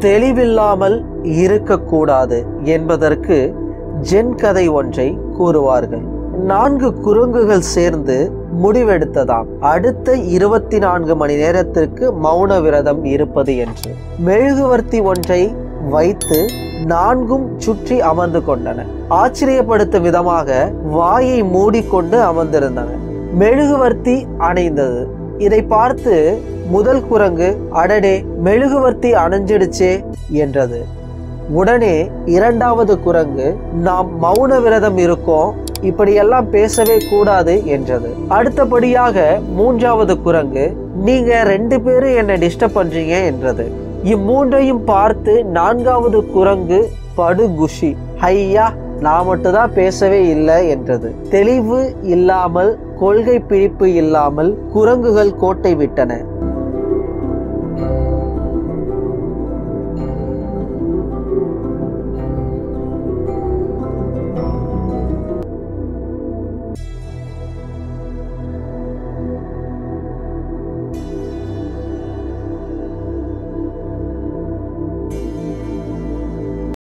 தெளிவில்லாமல் இருக்கக்கூடாது என்பதற்கு ஜென் கதை ஒன்றை கூறுவார்கள் நான்கு குரங்குகள் சேர்ந்து முடிவெடுத்ததாம் அடுத்த இருபத்தி நான்கு மணி நேரத்திற்கு மௌன விரதம் இருப்பது என்று மெழுகுவர்த்தி ஒன்றை வைத்து நான்கும் சுற்றி அமர்ந்து கொண்டன ஆச்சரியப்படுத்தும் விதமாக வாயை மூடிக்கொண்டு அமர்ந்திருந்தன மெழுகுவர்த்தி அணைந்தது இதை பார்த்து முதல் குரங்கு அடடே மெழுகுவர்த்தி அணைஞ்சிடுச்சே என்றது உடனே இரண்டாவது குரங்கு நாம் மௌன விரதம் இருக்கோம் இப்படியெல்லாம் பேசவே கூடாது என்றது அடுத்தபடியாக மூன்றாவது குரங்கு நீங்க ரெண்டு பேரும் என்னை டிஸ்டர்ப் பண்றீங்க என்றது இம்மூன்றையும் பார்த்து நான்காவது குரங்கு படுகுஷி ஐயா நான் மட்டும்தான் பேசவே இல்லை என்றது தெளிவு இல்லாமல் கொள்கை பிடிப்பு இல்லாமல் குரங்குகள் கோட்டை விட்டன